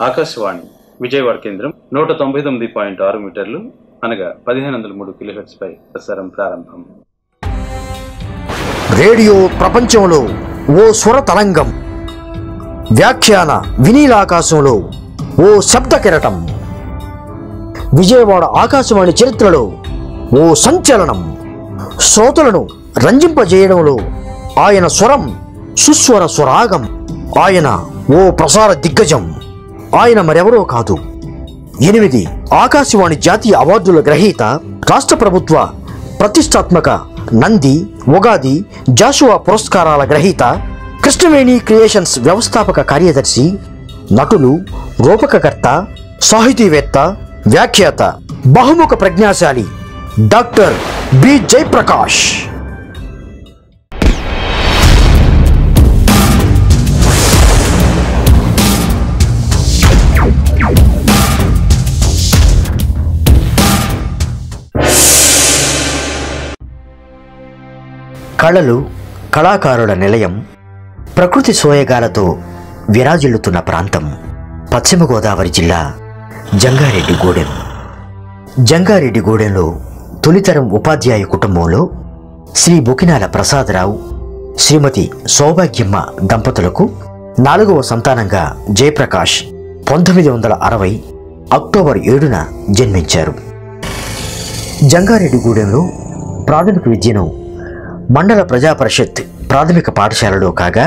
ఆకాశవాణి విజయవాడ కేంద్రం నూట తొంభై తొమ్మిది పాయింట్ ఆరు మీటర్లు అనగా పదిహేను వందల మూడు కిలోహెట్స్ పై ప్రసారం ప్రారంభం రేడియో ప్రపంచంలో ఓ స్వర తరంగం వ్యాఖ్యాన వినీలాకాశంలో ఓ శబ్ద కెరటం విజయవాడ ఆకాశవాణి చరిత్రలో ఓ సంచలనం శ్రోతలను రంజింపజేయడంలో ఆయన స్వరం సుస్వర స్వరాగం ఆయన ఓ ప్రసార దిగ్గజం ఆయన మరెవరో కాదు ఎనిమిది ఆకాశవాణి జాతీయ అవార్డుల గ్రహీత రాష్ట్ర ప్రభుత్వ ప్రతిష్టాత్మక నంది ఉగాది జాషువా పురస్కారాల గ్రహీత కృష్ణవేణి క్రియేషన్స్ వ్యవస్థాపక కార్యదర్శి నటులు రూపకకర్త సాహితీవేత్త వ్యాఖ్యాత బహుముఖ ప్రజ్ఞాశాలి డాక్టర్ బి జయప్రకాష్ కళలు కళాకారుల నిలయం ప్రకృతి సోయగాలతో విరాజిల్లుతున్న ప్రాంతం పశ్చిమ గోదావరి జిల్లా జంగారెడ్డిగూడెం జంగారెడ్డిగూడెంలో తొలితరం ఉపాధ్యాయ కుటుంబంలో శ్రీ బుకినాల ప్రసాదరావు శ్రీమతి సౌభాగ్యమ్మ దంపతులకు నాలుగవ సంతానంగా జయప్రకాష్ పంతొమ్మిది వందల అరవై అక్టోబర్ ఏడున జన్మించారు జంగారెడ్డిగూడెంలో ప్రాథమిక విద్యను మండల ప్రజా పరిషత్ ప్రాథమిక పాఠశాలలో కాగా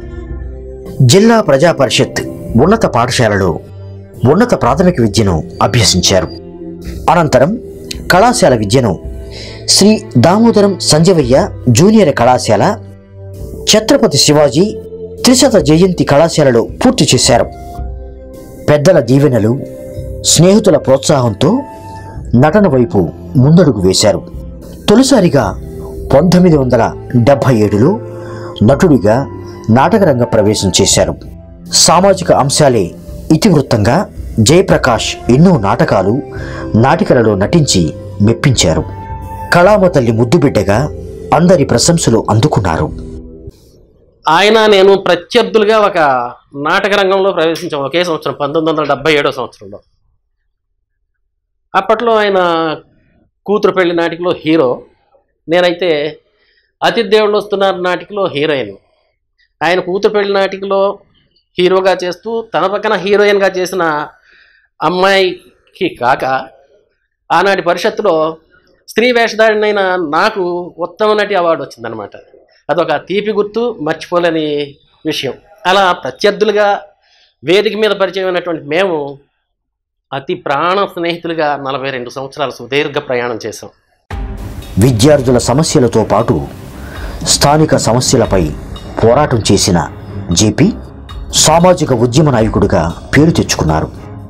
జిల్లా ప్రజా పరిషత్ ఉన్నత పాఠశాలలో ఉన్నత ప్రాథమిక విద్యను అభ్యసించారు అనంతరం కళాశాల విద్యను శ్రీ దామోదరం సంజవయ్య జూనియర్ కళాశాల ఛత్రపతి శివాజీ త్రిశత జయంతి కళాశాలలో పూర్తి చేశారు పెద్దల దీవెనలు స్నేహితుల ప్రోత్సాహంతో నటన వైపు ముందడుగు వేశారు తొలిసారిగా పంతొమ్మిది వందల డెబ్భై ఏడులో నటుడిగా నాటకరంగ ప్రవేశం చేశారు సామాజిక అంశాలే ఇతివృత్తంగా జయప్రకాష్ ఎన్నో నాటకాలు నాటికలలో నటించి మెప్పించారు కళామ తల్లి ముద్దుబిడ్డగా అందరి ప్రశంసలు అందుకున్నారు ఆయన నేను ప్రత్యర్థులుగా ఒక నాటక రంగంలో ప్రవేశించాం ఒకే సంవత్సరం పంతొమ్మిది వందల డెబ్బై ఏడో సంవత్సరంలో అప్పట్లో ఆయన కూతురు పెళ్లి నాటికలో హీరో నేనైతే అతిథేవుళ్ళు వస్తున్నారు నాటికలో హీరోయిన్ ఆయన కూతురు పెళ్లి నాటికలో హీరోగా చేస్తూ తన పక్కన హీరోయిన్గా చేసిన అమ్మాయికి కాక ఆనాటి పరిషత్తులో స్త్రీ వేషధారినైన నాకు ఉత్తమ నటి అవార్డు వచ్చిందనమాట అదొక తీపి గుర్తు మర్చిపోలేని విషయం అలా ప్రత్యర్థులుగా వేదిక మీద పరిచయం అయినటువంటి మేము అతి ప్రాణ స్నేహితులుగా నలభై రెండు సంవత్సరాలు సుదీర్ఘ ప్రయాణం చేశాం విద్యార్థుల సమస్యలతో పాటు స్థానిక సమస్యలపై పోరాటం చేసిన జేపీ సామాజిక ఉద్యమ నాయకుడిగా పేరు తెచ్చుకున్నారు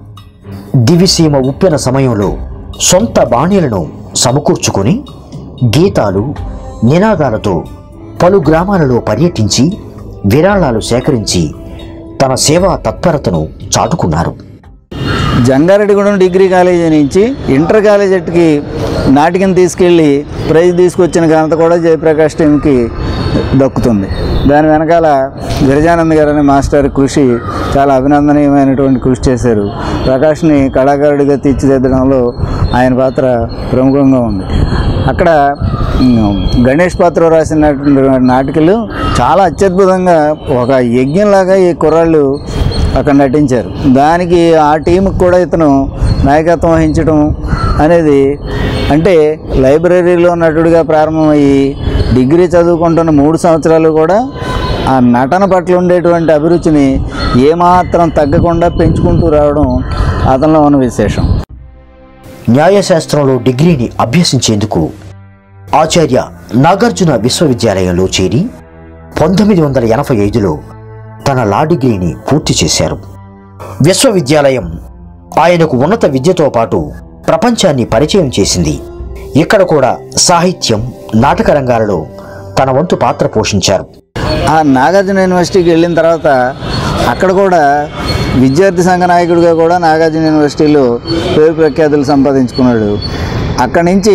దివిసీమ ఉప్పెన సమయంలో సొంత బాణీలను సమకూర్చుకొని గీతాలు నినాదాలతో పలు గ్రామాలలో పర్యటించి విరాళాలు సేకరించి తన సేవా తత్పరతను చాటుకున్నారు జంగారెడ్డిగూడెం డిగ్రీ కాలేజీ నుంచి ఇంటర్ కాలేజీకి నాటికం తీసుకెళ్ళి ప్రైజ్ తీసుకొచ్చిన ఘనత కూడా జయప్రకాష్ టీంకి దక్కుతుంది దాని వెనకాల గిరిజానంద్ గారు అనే మాస్టర్ కృషి చాలా అభినందనీయమైనటువంటి కృషి చేశారు ప్రకాష్ని కళాకారుడిగా తీర్చిదిద్దడంలో ఆయన పాత్ర ప్రముఖంగా ఉంది అక్కడ ఉమ్, గణేష్ పాత్ర రాసినటువంటి నాటికలు చాలా అత్యద్భుతంగా ఒక యజ్ఞంలాగా ఈ కుర్రాళ్ళు అక్కడ నటించారు దానికి ఆ టీంకి కూడా ఇతను నాయకత్వం వహించడం అనేది అంటే లైబ్రరీలో నటుడిగా ప్రారంభమయ్యి డిగ్రీ చదువుకుంటున్న మూడు సంవత్సరాలు కూడా ఆ నటన పట్ల ఉండేటువంటి అభిరుచిని ఏమాత్రం తగ్గకుండా పెంచుకుంటూ రావడం అతనిలో ఉన్న విశేషం న్యాయశాస్త్రంలో డిగ్రీని అభ్యసించేందుకు ఆచార్య నాగార్జున విశ్వవిద్యాలయంలో చేరి పంతొమ్మిది వందల ఎనభై ఐదులో తన లా డిగ్రీని పూర్తి చేశారు విశ్వవిద్యాలయం ఆయనకు ఉన్నత విద్యతో పాటు ప్రపంచాన్ని పరిచయం చేసింది ఇక్కడ కూడా సాహిత్యం నాటక రంగాలలో తన వంతు పాత్ర పోషించారు ఆ నాగార్జున యూనివర్సిటీకి వెళ్ళిన తర్వాత అక్కడ కూడా విద్యార్థి సంఘ నాయకుడిగా కూడా నాగార్జున యూనివర్సిటీలో పేరు ప్రఖ్యాతులు సంపాదించుకున్నాడు అక్కడి నుంచి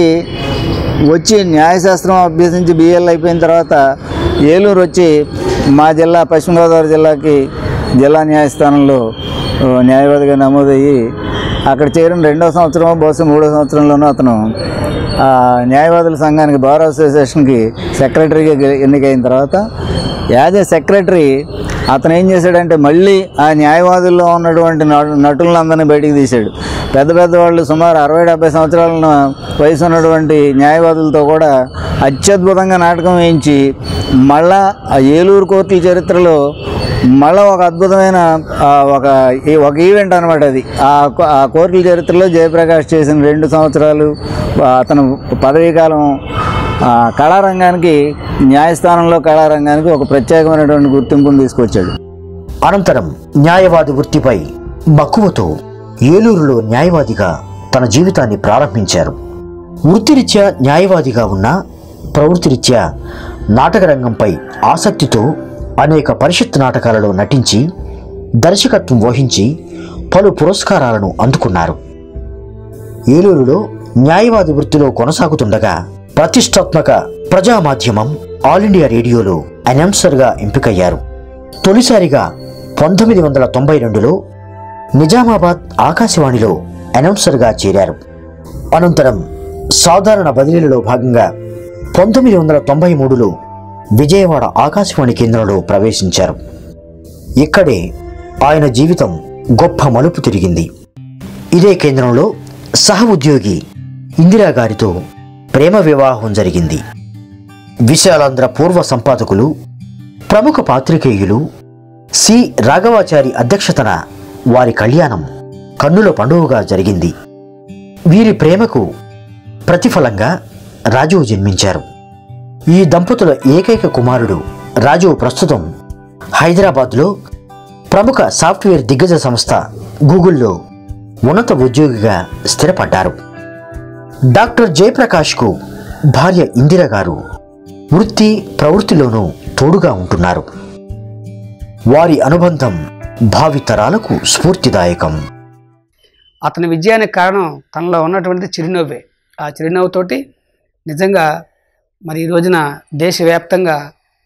వచ్చి న్యాయశాస్త్రం అభ్యసించి బిఎల్ అయిపోయిన తర్వాత ఏలూరు వచ్చి మా జిల్లా పశ్చిమ గోదావరి జిల్లాకి జిల్లా న్యాయస్థానంలో ఓ, న్యాయవాదిగా నమోదయ్యి అక్కడ చేరిన రెండో సంవత్సరం బహుశా మూడో సంవత్సరంలోనూ అతను ఆ, న్యాయవాదుల సంఘానికి బార్ అసోసియేషన్కి సెక్రటరీగా గె- ఎన్నికైన తర్వాత యాజ్ ఏ సెక్రటరీ అతను ఏం చేశాడంటే మళ్ళీ ఆ న్యాయవాదుల్లో ఉన్నటువంటి నటు- నటులందరినీ బయటికి తీశాడు పెద్ద పెద్ద వాళ్ళు సుమారు అరవై డెబ్బై సంవత్సరాల వయసు ఉన్నటువంటి న్యాయవాదులతో కూడా అత్యద్భుతంగా నాటకం వేయించి మళ్ళా ఆ ఏలూరు కోర్టుల చరిత్రలో మళ్ళీ ఒక అద్భుతమైన ఆ, ఒక ఈ- ఒక ఈవెంట్ అనమాట అది ఆ కో- ఆ కోర్టుల చరిత్రలో జయప్రకాష్ చేసిన రెండు సంవత్సరాలు ఆ, అతను పదవీ కాలం ఆ, కళారంగానికి న్యాయస్థానంలో కళారంగానికి ఒక ప్రత్యేకమైనటువంటి గుర్తింపును తీసుకొచ్చాడు అనంతరం న్యాయవాది వృత్తిపై మక్కువతో ఏలూరులో న్యాయవాదిగా తన జీవితాన్ని ప్రారంభించారు వృత్తిరీత్యా న్యాయవాదిగా ఉన్న ప్రవృత్తిరీత్యా నాటక రంగంపై ఆసక్తితో అనేక పరిషత్ నాటకాలలో నటించి దర్శకత్వం వహించి పలు పురస్కారాలను అందుకున్నారు ఏలూరులో న్యాయవాది వృత్తిలో కొనసాగుతుండగా ప్రతిష్టాత్మక ప్రజా మాధ్యమం ఆల్ ఇండియా రేడియోలో అనౌన్సర్గా ఎంపికయ్యారు తొలిసారిగా పంతొమ్మిది వందల తొంభై రెండులో నిజామాబాద్ ఆకాశవాణిలో అనౌన్సర్గా చేరారు అనంతరం సాధారణ బదిలీలలో భాగంగా పంతొమ్మిది వందల తొంభై మూడులో విజయవాడ ఆకాశవాణి కేంద్రంలో ప్రవేశించారు ఇక్కడే ఆయన జీవితం గొప్ప మలుపు తిరిగింది ఇదే కేంద్రంలో సహ ఉద్యోగి ఇందిరా గారితో ప్రేమ వివాహం జరిగింది విశాలాంధ్ర పూర్వ సంపాదకులు ప్రముఖ పాత్రికేయులు సి రాఘవాచారి అధ్యక్షతన వారి కళ్యాణం కన్నుల పండుగగా జరిగింది వీరి ప్రేమకు ప్రతిఫలంగా రాజువు జన్మించారు ఈ దంపతుల ఏకైక కుమారుడు రాజు ప్రస్తుతం హైదరాబాద్లో ప్రముఖ సాఫ్ట్వేర్ దిగ్గజ సంస్థ గూగుల్లో ఉన్నత ఉద్యోగిగా స్థిరపడ్డారు డాక్టర్ జయప్రకాష్కు భార్య ఇందిర గారు వృత్తి ప్రవృత్తిలోనూ తోడుగా ఉంటున్నారు వారి అనుబంధం భావితరాలకు స్ఫూర్తిదాయకం అతని విజయానికి కారణం తనలో ఉన్నటువంటి చిరునవ్వే ఆ చిరునవ్వుతోటి నిజంగా మరి ఈ రోజున దేశవ్యాప్తంగా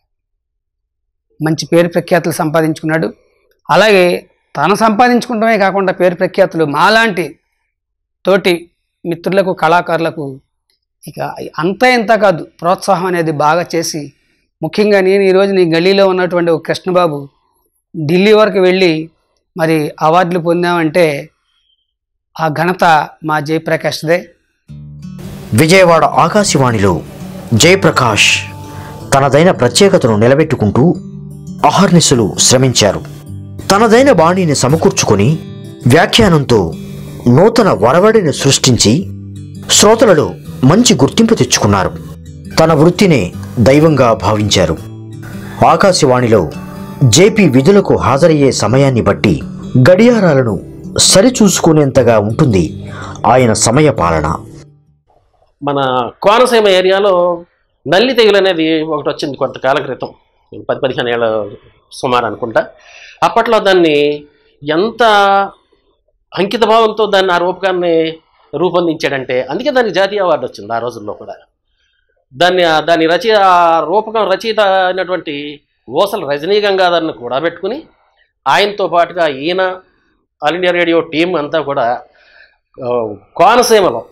మంచి పేరు ప్రఖ్యాతులు సంపాదించుకున్నాడు అలాగే తను సంపాదించుకుంటమే కాకుండా పేరు ప్రఖ్యాతులు మాలాంటి తోటి మిత్రులకు కళాకారులకు ఇక అంతా ఇంత కాదు ప్రోత్సాహం అనేది బాగా చేసి ముఖ్యంగా నేను ఈరోజు నీ గల్లీలో ఉన్నటువంటి ఒక కృష్ణబాబు ఢిల్లీ వరకు వెళ్ళి మరి అవార్డులు పొందామంటే ఆ ఘనత మా జయప్రకాష్దే విజయవాడ ఆకాశవాణిలో జయప్రకాష్ తనదైన ప్రత్యేకతను నిలబెట్టుకుంటూ అహర్నిశలు శ్రమించారు తనదైన బాణిని సమకూర్చుకొని వ్యాఖ్యానంతో నూతన వరవడిని సృష్టించి శ్రోతలలో మంచి గుర్తింపు తెచ్చుకున్నారు తన వృత్తినే దైవంగా భావించారు ఆకాశవాణిలో జేపీ విధులకు హాజరయ్యే సమయాన్ని బట్టి గడియారాలను సరిచూసుకునేంతగా ఉంటుంది ఆయన సమయ పాలన మన కోనసీమ ఏరియాలో నల్లి తెగులు అనేది ఒకటి వచ్చింది కొంతకాలం క్రితం పది పదిహేను ఏళ్ళ సుమారు అనుకుంటా అప్పట్లో దాన్ని ఎంత అంకిత భావంతో దాన్ని ఆ రూపకాన్ని రూపొందించాడంటే అందుకే దానికి జాతీయ అవార్డు వచ్చింది ఆ రోజుల్లో కూడా దాన్ని దాని రచయి ఆ రూపకం రచయిత అయినటువంటి ఓసల రజనీ గంగాధర్ని కూడా పెట్టుకుని ఆయనతో పాటుగా ఈయన ఆల్ ఇండియా రేడియో టీం అంతా కూడా ఆ, కోనసీమలో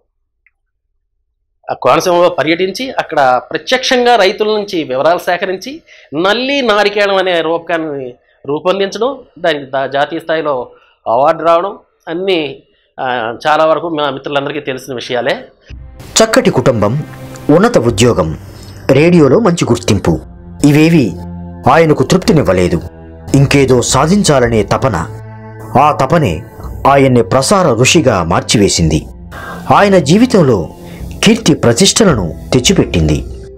ఆ కోనసీమలో పర్యటించి అక్కడ ప్రత్యక్షంగా రైతుల నుంచి వివరాలు సేకరించి నల్లి నారికేళం అనే రూపకాన్ని రూపొందించడం దానికి దా- జాతీయ స్థాయిలో అవార్డు రావడం అన్నీ ఆ, చాలా వరకు మా మిత్రులందరికీ తెలిసిన విషయాలే చక్కటి కుటుంబం ఉన్నత ఉద్యోగం రేడియోలో మంచి గుర్తింపు ఇవేవి ఆయనకు తృప్తినివ్వలేదు ఇంకేదో సాధించాలనే తపన ఆ తపనే ఆయన్ని ప్రసార ఋషిగా మార్చివేసింది ఆయన జీవితంలో కీర్తి ప్రతిష్టలను తెచ్చిపెట్టింది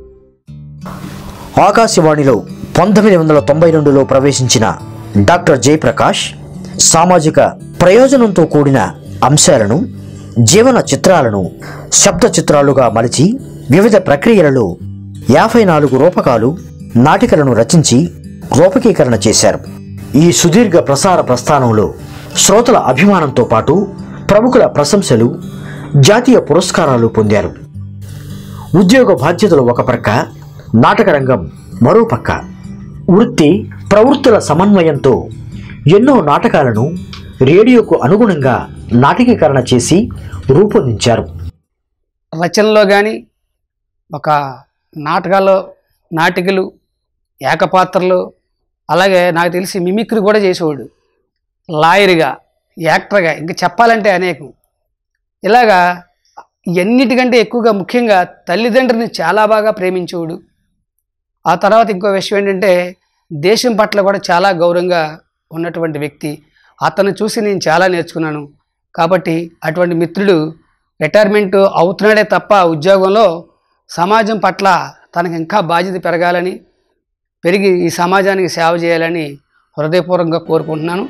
ఆకాశవాణిలో పంతొమ్మిది వందల తొంభై రెండులో ప్రవేశించిన డాక్టర్ జయప్రకాష్ సామాజిక ప్రయోజనంతో కూడిన అంశాలను జీవన చిత్రాలను శబ్ద చిత్రాలుగా మలిచి వివిధ ప్రక్రియలలో యాభై నాలుగు రూపకాలు నాటికలను రచించి రూపకీకరణ చేశారు ఈ సుదీర్ఘ ప్రసార ప్రస్థానంలో శ్రోతల అభిమానంతో పాటు ప్రముఖుల ప్రశంసలు జాతీయ పురస్కారాలు పొందారు ఉద్యోగ బాధ్యతలు ఒక ప్రక్క నాటక రంగం మరో పక్క వృత్తి ప్రవృత్తుల సమన్వయంతో ఎన్నో నాటకాలను రేడియోకు అనుగుణంగా నాటకీకరణ చేసి రూపొందించారు రచనలో కానీ ఒక నాటకాల్లో నాటికలు ఏకపాత్రలు అలాగే నాకు తెలిసి మిమిక్రీ కూడా చేసేవాడు లాయర్గా యాక్టర్గా ఇంకా చెప్పాలంటే అనేకం ఇలాగా ఎన్నిటికంటే ఎక్కువగా ముఖ్యంగా తల్లిదండ్రుని చాలా బాగా ప్రేమించేవాడు ఆ తర్వాత ఇంకో విషయం ఏంటంటే దేశం పట్ల కూడా చాలా గౌరవంగా ఉన్నటువంటి వ్యక్తి అతను చూసి నేను చాలా నేర్చుకున్నాను కాబట్టి అటువంటి మిత్రుడు రిటైర్మెంట్ అవుతున్నాడే తప్ప ఉద్యోగంలో సమాజం పట్ల తనకు ఇంకా బాధ్యత పెరగాలని పెరిగి ఈ సమాజానికి సేవ చేయాలని హృదయపూర్వకంగా కోరుకుంటున్నాను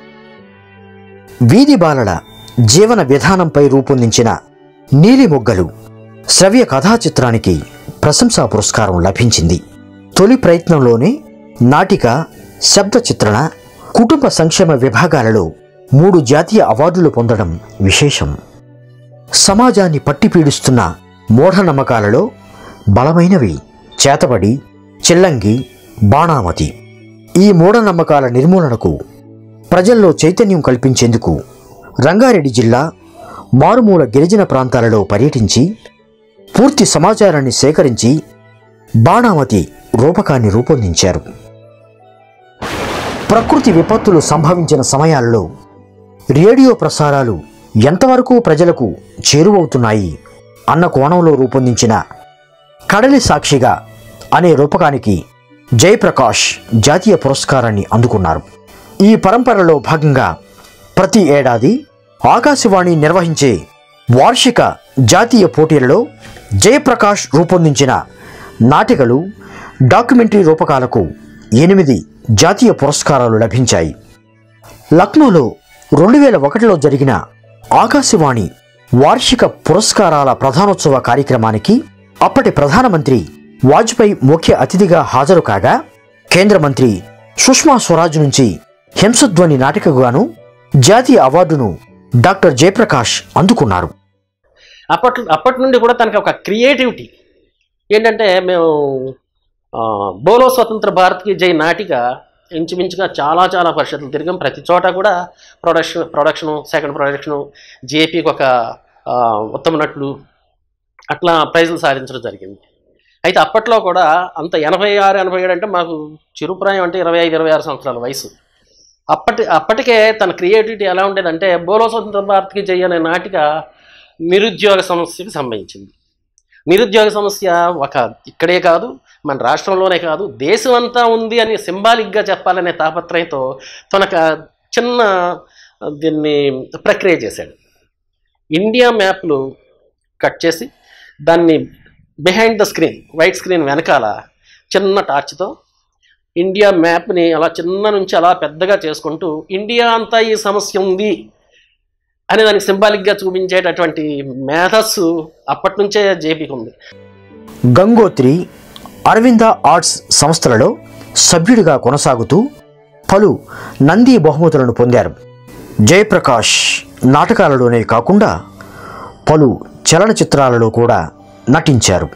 వీధి బాలల జీవన విధానంపై రూపొందించిన నీలి మొగ్గలు శ్రవ్య కథా చిత్రానికి ప్రశంసా పురస్కారం లభించింది తొలి ప్రయత్నంలోనే నాటిక శబ్ద చిత్రణ కుటుంబ సంక్షేమ విభాగాలలో మూడు జాతీయ అవార్డులు పొందడం విశేషం సమాజాన్ని పట్టి పీడిస్తున్న మూఢనమ్మకాలలో బలమైనవి చేతబడి చిల్లంగి బాణామతి ఈ మూఢనమ్మకాల నిర్మూలనకు ప్రజల్లో చైతన్యం కల్పించేందుకు రంగారెడ్డి జిల్లా మారుమూల గిరిజన ప్రాంతాలలో పర్యటించి పూర్తి సమాచారాన్ని సేకరించి బాణామతి రూపకాన్ని రూపొందించారు ప్రకృతి విపత్తులు సంభవించిన సమయాల్లో రేడియో ప్రసారాలు ఎంతవరకు ప్రజలకు చేరువవుతున్నాయి అన్న కోణంలో రూపొందించిన కడలి సాక్షిగా అనే రూపకానికి జయప్రకాష్ జాతీయ పురస్కారాన్ని అందుకున్నారు ఈ పరంపరలో భాగంగా ప్రతి ఏడాది ఆకాశవాణి నిర్వహించే వార్షిక జాతీయ పోటీలలో జయప్రకాష్ రూపొందించిన నాటికలు డాక్యుమెంటరీ రూపకాలకు ఎనిమిది జాతీయ పురస్కారాలు లభించాయి లక్నోలో రెండు వేల ఒకటిలో జరిగిన ఆకాశవాణి వార్షిక పురస్కారాల ప్రధానోత్సవ కార్యక్రమానికి అప్పటి ప్రధానమంత్రి వాజ్పేయి ముఖ్య అతిథిగా హాజరు కాగా కేంద్ర మంత్రి సుష్మా స్వరాజ్ నుంచి హింసధ్వని నాటికకు గాను జాతీయ అవార్డును డాక్టర్ జయప్రకాష్ అందుకున్నారు అప్పటి అప్పటి నుండి కూడా తనకి ఒక క్రియేటివిటీ ఏంటంటే మేము ఆ, బోలో స్వతంత్ర భారత్కి జై నాటిక ఇంచుమించుగా చాలా చాలా పరిషత్తులు తిరిగాం ప్రతి చోట కూడా ప్రొడక్షన్ ప్రొడక్షను సెకండ్ ప్రొడక్షను జేపీకి ఒక ఆ, ఉత్తమ నటుడు అట్లా ప్రైజులు సాధించడం జరిగింది అయితే అప్పట్లో కూడా అంత ఎనభై ఆరు ఎనభై ఏడు అంటే మాకు చిరుప్రాయం అంటే ఇరవై ఐదు ఇరవై ఆరు సంవత్సరాల వయసు అప్పటి అప్పటికే తన క్రియేటివిటీ ఎలా ఉండేదంటే బోలో స్వతంత్ర భారత్కి జై అనే నాటిక నిరుద్యోగ సమస్యకి సంబంధించింది నిరుద్యోగ సమస్య ఒక ఇక్కడే కాదు మన రాష్ట్రంలోనే కాదు దేశం అంతా ఉంది అని సింబాలిక్గా చెప్పాలనే తాపత్రయంతో తనక చిన్న దీన్ని ప్రక్రియ చేశాడు ఇండియా మ్యాప్లు కట్ చేసి దాన్ని behind the screen white screen వెనకాల చిన్న టార్చ్తో ఇండియా మ్యాప్ని అలా చిన్న నుంచి అలా పెద్దగా చేసుకుంటూ ఇండియా అంతా ఈ సమస్య ఉంది అని దానికి సింబాలిక్గా చూపించేటటువంటి మేధస్సు అప్పటి నుంచే జేపీకి ఉంది గంగోత్రి అరవింద ఆర్ట్స్ సంస్థలలో సభ్యుడిగా కొనసాగుతూ పలు నంది బహుమతులను పొందారు జయప్రకాష్ నాటకాలలోనే కాకుండా పలు చలనచిత్రాలలో కూడా నటించారు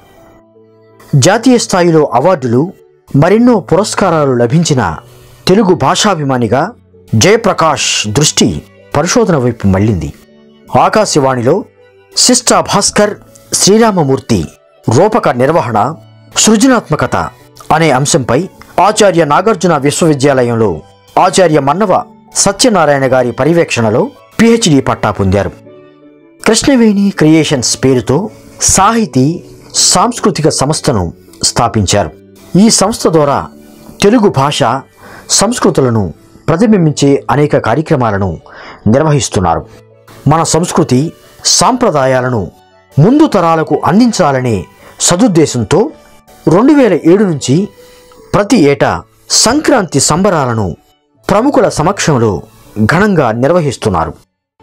జాతీయ స్థాయిలో అవార్డులు మరెన్నో పురస్కారాలు లభించిన తెలుగు భాషాభిమానిగా జయప్రకాష్ దృష్టి పరిశోధన వైపు మళ్ళింది ఆకాశవాణిలో సిస్టా భాస్కర్ శ్రీరామమూర్తి రూపక నిర్వహణ సృజనాత్మకత అనే అంశంపై ఆచార్య నాగార్జున విశ్వవిద్యాలయంలో ఆచార్య మన్నవ సత్యనారాయణ గారి పర్యవేక్షణలో పిహెచ్డి పట్టా పొందారు కృష్ణవేణి క్రియేషన్స్ పేరుతో సాహితీ సాంస్కృతిక సంస్థను స్థాపించారు ఈ సంస్థ ద్వారా తెలుగు భాష సంస్కృతులను ప్రతిబింబించే అనేక కార్యక్రమాలను నిర్వహిస్తున్నారు మన సంస్కృతి సాంప్రదాయాలను ముందు తరాలకు అందించాలనే సదుద్దేశంతో రెండు వేల ఏడు నుంచి ప్రతి ఏటా సంక్రాంతి సంబరాలను ప్రముఖుల సమక్షంలో ఘనంగా నిర్వహిస్తున్నారు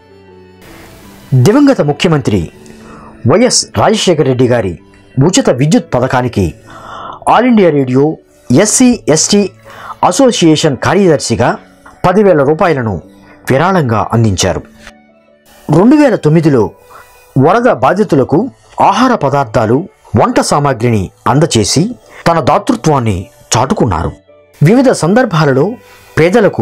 దివంగత ముఖ్యమంత్రి వైఎస్ రాజశేఖర రెడ్డి గారి ఉచిత విద్యుత్ పథకానికి All India Radio SC ST association కార్యదర్శిగా పదివేల రూపాయలను విరాళంగా అందించారు రెండు వేల తొమ్మిదిలో వరద బాధితులకు ఆహార పదార్థాలు వంట సామాగ్రిని అందచేసి తన దాతృత్వాన్ని చాటుకున్నారు వివిధ సందర్భాలలో పేదలకు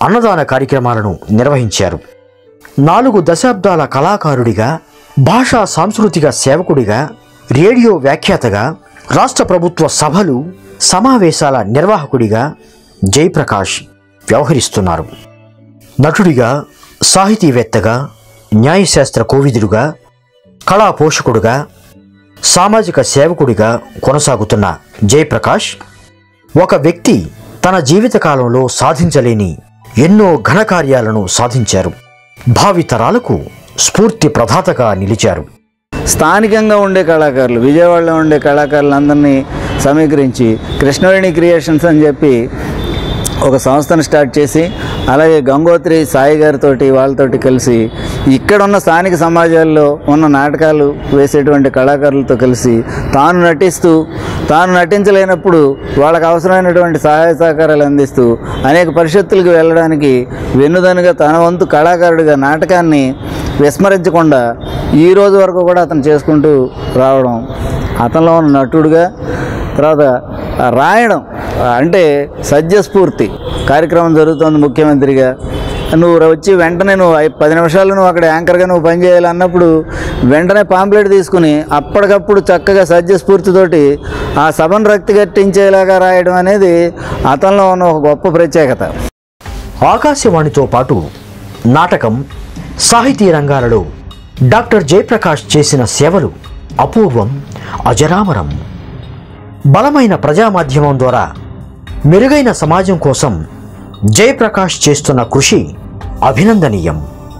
అన్నదాన కార్యక్రమాలను నిర్వహించారు నాలుగు దశాబ్దాల కళాకారుడిగా భాషా సాంస్కృతిక సేవకుడిగా రేడియో వ్యాఖ్యాతగా రాష్ట్ర ప్రభుత్వ సభలు సమావేశాల నిర్వాహకుడిగా జయప్రకాష్ వ్యవహరిస్తున్నారు నటుడిగా సాహితీవేత్తగా న్యాయశాస్త్ర కోవిదుడుగా కళా పోషకుడుగా సామాజిక సేవకుడిగా కొనసాగుతున్న జయప్రకాష్ ఒక వ్యక్తి తన జీవితకాలంలో సాధించలేని ఎన్నో ఘనకార్యాలను సాధించారు భావితరాలకు స్ఫూర్తి ప్రదాతగా నిలిచారు స్థానికంగా ఉండే కళాకారులు విజయవాడలో ఉండే కళాకారులందరినీ సమీకరించి కృష్ణవేణి క్రియేషన్స్ అని చెప్పి ఒక సంస్థను స్టార్ట్ చేసి అలాగే గంగోత్రి సాయి గారితోటి వాళ్ళతోటి కలిసి ఇక్కడ ఉన్న స్థానిక సమాజాల్లో ఉన్న నాటకాలు వేసేటువంటి కళాకారులతో కలిసి తాను నటిస్తూ తాను నటించలేనప్పుడు వాళ్ళకి అవసరమైనటువంటి సహాయ సహకారాలు అందిస్తూ అనేక పరిషత్తులకు వెళ్ళడానికి వెన్నుదనుగా తన వంతు కళాకారుడిగా నాటకాన్ని విస్మరించకుండా ఈ రోజు వరకు కూడా అతను చేసుకుంటూ రావడం అతనిలో ఉన్న నటుడుగా తర్వాత ఆ రాయడం ఆ అంటే సద్యస్ఫూర్తి కార్యక్రమం జరుగుతోంది ముఖ్యమంత్రిగా నువ్వు వచ్చి వెంటనే నువ్వు ఐ- పది నిమిషాలు నువ్వు అక్కడ యాంకర్గా నువ్వు పనిచేయాలి అన్నప్పుడు వెంటనే పాంప్లెట్ తీసుకుని అప్పటికప్పుడు చక్కగా సద్యస్ఫూర్తితోటి ఆ సభను రక్తి కట్టించేలాగా రాయడం అనేది అతనిలో ఉన్న ఒక గొప్ప ప్రత్యేకత ఆకాశవాణితో పాటు నాటకం సాహితీ రంగాలలో డాక్టర్ జయప్రకాష్ చేసిన సేవలు అపూర్వం అజరామరం బలమైన ప్రజామాధ్యమం ద్వారా మెరుగైన సమాజం కోసం జయప్రకాష్ చేస్తున్న కృషి అభినందనీయం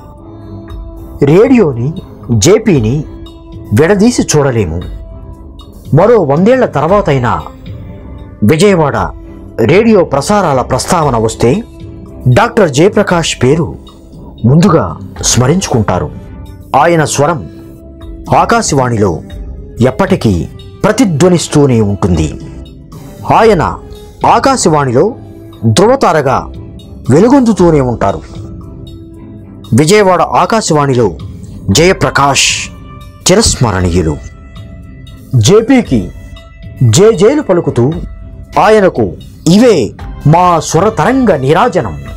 రేడియోని జేపీని విడదీసి చూడలేము మరో వందేళ్ల తర్వాతైనా విజయవాడ రేడియో ప్రసారాల ప్రస్తావన వస్తే డాక్టర్ జయప్రకాష్ పేరు ముందుగా స్మరించుకుంటారు ఆయన స్వరం ఆకాశవాణిలో ఎప్పటికీ ప్రతిధ్వనిస్తూనే ఉంటుంది ఆయన ఆకాశవాణిలో ధృవతారగా వెలుగొందుతూనే ఉంటారు విజయవాడ ఆకాశవాణిలో జయప్రకాష్ చిరస్మరణీయులు జేపీకి జేజేలు పలుకుతూ ఆయనకు ఇవే మా స్వరతరంగ నీరాజనం